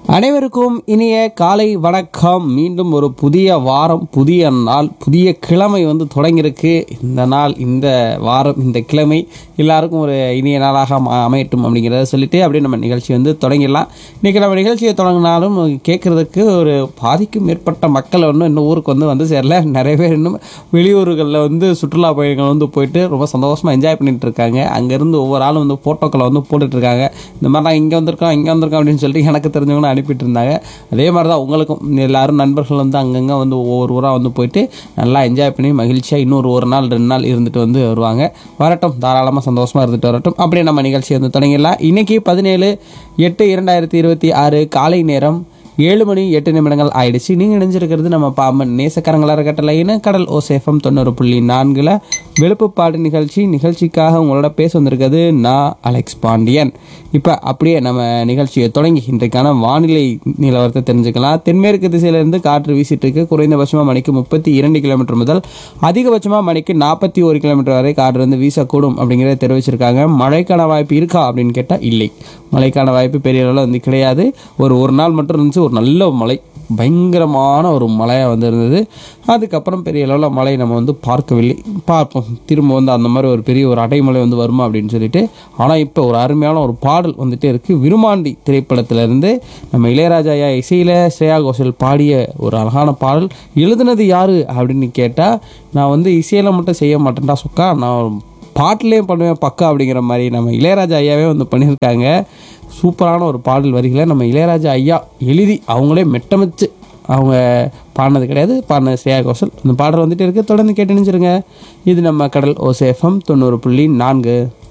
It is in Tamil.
அனைவருக்கும் இனிய காலை வணக்கம் மீண்டும் ஒரு புதிய வாரம் புதிய நாள் புதிய கிழமை வந்து தொடங்கியிருக்கு இந்த நாள் இந்த வாரம் இந்த கிழமை எல்லாருக்கும் ஒரு இனிய நாளாக அம- அமையட்டும் அப்படிங்கிறத சொல்லிட்டு அப்படியே நம்ம நிகழ்ச்சி வந்து தொடங்கிடலாம் இன்றைக்கி நம்ம நிகழ்ச்சியை தொடங்கினாலும் கேட்குறதுக்கு ஒரு பாதிக்கும் மேற்பட்ட மக்கள் ஒன்றும் இன்னும் ஊருக்கு வந்து வந்து சேரல நிறைய பேர் இன்னும் வெளியூர்களில் வந்து சுற்றுலா பயணிகள் வந்து போயிட்டு ரொம்ப சந்தோஷமாக என்ஜாய் பண்ணிட்டு இருக்காங்க அங்கேருந்து ஒவ்வொரு ஆளும் வந்து ஃபோட்டோக்களை வந்து போட்டுட்டு இருக்காங்க இந்த மாதிரி நான் இங்கே வந்திருக்கோம் இங்கே வந்திருக்கோம் அப்படின்னு சொல்லிட்டு எனக்கு தெரிஞ்சவங்க அனுப்பிட்டு இருந்தாங்க அதே மாதிரி தான் உங்களுக்கும் எல்லாரும் நண்பர்கள் வந்து அங்கங்கே வந்து ஒவ்வொரு ஊராக வந்து போயிட்டு நல்லா என்ஜாய் பண்ணி மகிழ்ச்சியாக இன்னொரு ஒரு நாள் ரெண்டு நாள் இருந்துட்டு வந்து வருவாங்க வரட்டும் தாராளமாக சந்தோஷமாக இருந்துட்டு வரட்டும் அப்படியே நம்ம நிகழ்ச்சி வந்து தொடங்கிடலாம் இன்னைக்கு பதினேழு எட்டு இரண்டாயிரத்தி இருபத்தி ஆறு காலை நேரம் ஏழு மணி எட்டு நிமிடங்கள் ஆயிடுச்சு நீங்கள் இணைஞ்சிருக்கிறது நம்ம பாம்பன் நேசக்கரங்களா இருக்கட்டலைன்னு கடல் ஓசேஃபம் தொண்ணூறு புள்ளி நான்கில் வெளுப்புப்பாடு நிகழ்ச்சி நிகழ்ச்சிக்காக உங்களோட பேச வந்திருக்கிறது நான் அலெக்ஸ் பாண்டியன் இப்போ அப்படியே நம்ம நிகழ்ச்சியை தொடங்கி இன்றைக்கான வானிலை நிலவரத்தை தெரிஞ்சுக்கலாம் தென்மேற்கு திசையிலிருந்து காற்று வீசிட்டு இருக்கு குறைந்தபட்சமாக மணிக்கு முப்பத்தி இரண்டு கிலோமீட்டர் முதல் அதிகபட்சமாக மணிக்கு நாற்பத்தி ஒரு கிலோமீட்டர் வரை காற்று வந்து வீசக்கூடும் அப்படிங்கிறத தெரிவிச்சிருக்காங்க மழைக்கான வாய்ப்பு இருக்கா அப்படின்னு கேட்டால் இல்லை மழைக்கான வாய்ப்பு பெரிய அளவில் வந்து கிடையாது ஒரு ஒரு நாள் மட்டும் இருந்துச்சு ஒரு நல்ல மழை பயங்கரமான ஒரு மழையாக வந்து இருந்தது அதுக்கப்புறம் பெரிய அளவில் மழை நம்ம வந்து பார்க்கவில்லை பார்ப்போம் திரும்ப வந்து அந்த மாதிரி ஒரு பெரிய ஒரு அடைமழை வந்து வருமா அப்படின்னு சொல்லிட்டு ஆனால் இப்போ ஒரு அருமையான ஒரு பாடல் வந்துட்டே இருக்குது விருமாண்டி திரைப்படத்திலிருந்து நம்ம இளையராஜா ஐயா இசையில் ஸ்ரேயா கோஷல் பாடிய ஒரு அழகான பாடல் எழுதுனது யாரு அப்படின்னு கேட்டால் நான் வந்து இசையில் மட்டும் செய்ய மாட்டேன்டா சொக்கா நான் பாட்டிலையும் பண்ணுவேன் பக்கா அப்படிங்கிற மாதிரி நம்ம இளையராஜா ஐயாவே வந்து பண்ணியிருக்காங்க சூப்பரான ஒரு பாடல் வரிகளை நம்ம இளையராஜா ஐயா எழுதி அவங்களே மெட்டமைச்சு அவங்க பாடினது கிடையாது பாடினது ஸ்ரேயா கோஷல் அந்த பாடல் வந்துட்டு இருக்கு தொடர்ந்து கேட்டு நினைச்சிருங்க இது நம்ம கடல் ஓசேஃபம் தொண்ணூறு புள்ளி நான்கு